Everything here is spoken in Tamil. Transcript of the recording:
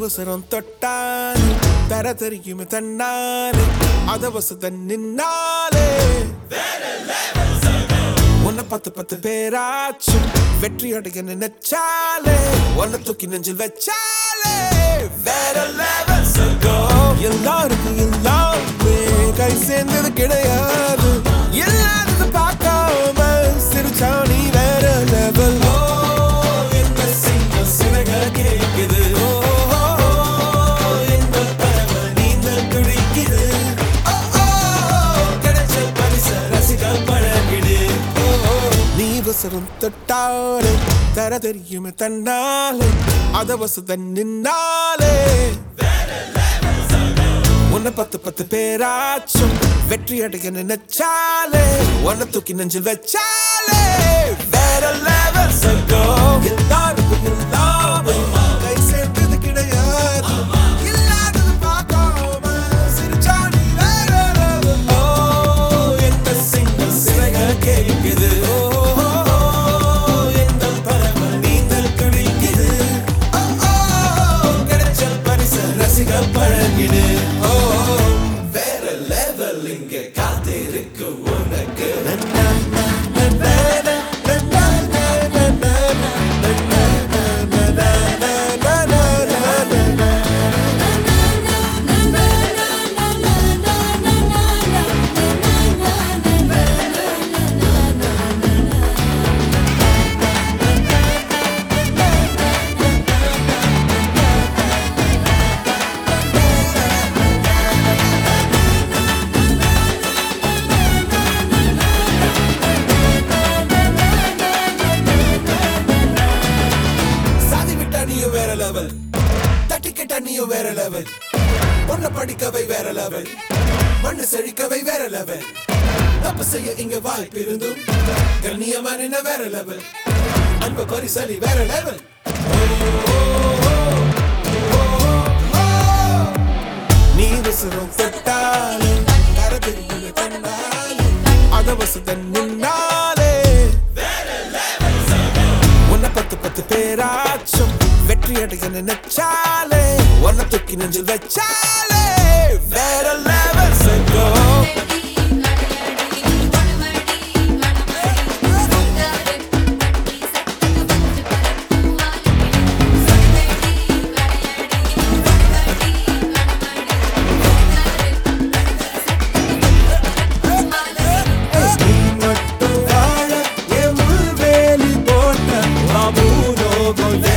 அவசரம் தொட்டாலே தர தெரியுமே தன்னாலே அதவசத நின்னாலே உன்னை பத்து பத்து பேராச்சும் வெற்றி அடைய நினைச்சாலே உன்னை தூக்கி நெஞ்சில் வச்சாலே வேற level சொர்க்கம். எல்லாருக்கும் எல்லாமே கை சேர்ந்தது கிடையாது எல்லாரும் பார்க்காம சிரிச்சா நீ வேற லெவல் என்ன சிங்க சிறக கேக்குது ஓ, ஓ, ஓ, எந்த பறவை நீந்தல் துடிக்குது ஓ, ஓ, கிடைச்ச பரிச ரசிக பழகிடு ஓ, ஓ, நீ வசரம் தொட்டாலே தர தெரியுமே தன்னாலே அதவசத நின்னாலே உன்னை பத்து பத்து பேராச்சும் வெற்றி அடைய நினைச்சாலே உன்னை தூக்கி நெஞ்சில் வச்சாலே வேற லெவல் சொர்க்கம் எல்லாருக்கும் எல்லாமே கை சேர்ந்தது கிடையாது இல்லாதது பார்க்காம சிரிச்சா நீ வேற level. ஓ, எந்த சிங்கம் சிறக கேக்குது ஓ, ஓ, ஓ, எந்த பறவை நீந்தல் துடிக்குது ஓ, ஓ, கிடைச்ச பரிசு ரசிக பழகிடு ஓ வேற லெவல் இங்க காத்திருக்கு உனக்கு சாதி விட்டா நீயும் வேற லெவல் தட்டி கேட்டா நீயும் வேற லெவல் பொண்ண படிக்கவை வேற லெவல் மண்ணு செழிக்கவை வேற லெவல் தப்பு செய்ய இங்க வாய்ப்பு இருந்தும் கண்ணியமா நின்ன வேற லெவல் அன்பு பரிசலி வேற லெவல் நீ விசிறும் தொட்டாலே தர தெரியுது தன்னாலே அதவசத நின்னாலே உன்னை பத்து பத்து பேராச்சும் வெற்றி அடைய நினைச்சாலே உன்னை தூக்கி நெஞ்சில் வச்சாலே வேற லெவல் சொர்க்கம் நீ மட்டும் வாழ என் முள்வேலி போட்ட பாபுலோகம்